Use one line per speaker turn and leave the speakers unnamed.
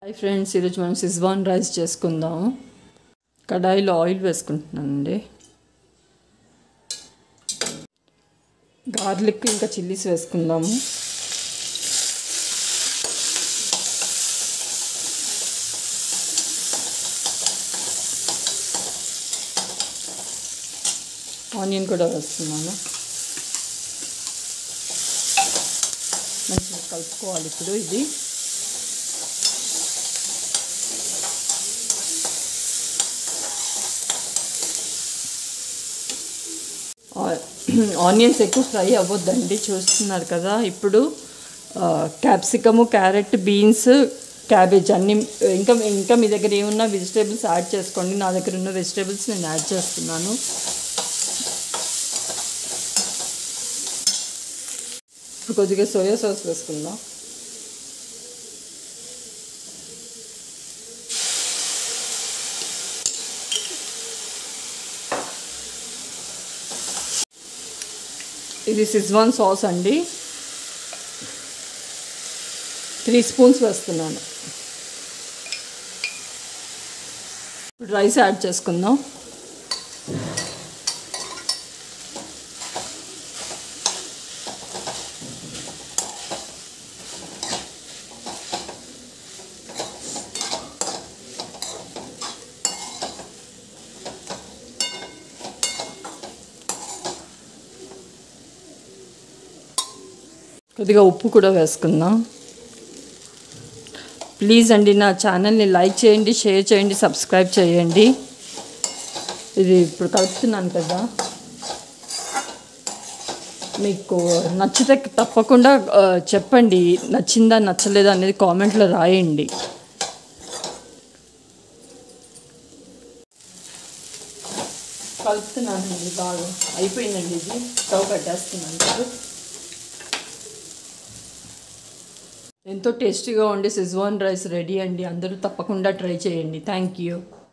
hi friends ఈరోజు మనం Schezwan rice చేసుకుందాము కడాయిలో ఆయిల్ వేసుకుంటున్నానండి గార్లిక్ ఇంకా చిల్లీస్ వేసుకుందాము ఆనియన్ కూడా వేస్తున్నాను మంచిగా కలుపుకోవాలి ఇప్పుడు ఇది ఆనియన్స్ ఎక్కువ ఫ్రై అవ్వద్దండి చూస్తున్నారు కదా ఇప్పుడు క్యాప్సికము క్యారెట్ బీన్స్ క్యాబేజ్ అన్ని ఇంకా ఇంకా మీ దగ్గర ఏమున్నా వెజిటేబుల్స్ యాడ్ చేసుకోండి నా దగ్గర ఉన్న వెజిటేబుల్స్ నేను యాడ్ చేస్తున్నాను ఇప్పుడు కొద్దిగా సోయా సాస్ వేసుకుందాం ఇది సిజ్వాన్ సాస్ అండి త్రీ స్పూన్స్ వేస్తున్నాను ఇప్పుడు రైస్ యాడ్ చేసుకుందాం కొద్దిగా ఉప్పు కూడా వేసుకుందాం ప్లీజ్ అండి నా ఛానల్ని లైక్ చేయండి షేర్ చేయండి సబ్స్క్రైబ్ చేయండి ఇది ఇప్పుడు కలుపుతున్నాను కదా మీకు నచ్చితే తప్పకుండా చెప్పండి నచ్చిందా నచ్చలేదా అనేది కామెంట్లో రాయండి కలుపుతున్నానండి బాగా అయిపోయిందండి ఇది స్టవ్ కట్టేస్తున్నాను ఇప్పుడు ఎంతో టేస్టీగా ఉండే సిజ్వాన్ రైస్ రెడీ అండి అందరూ తప్పకుండా ట్రై చేయండి థ్యాంక్ యూ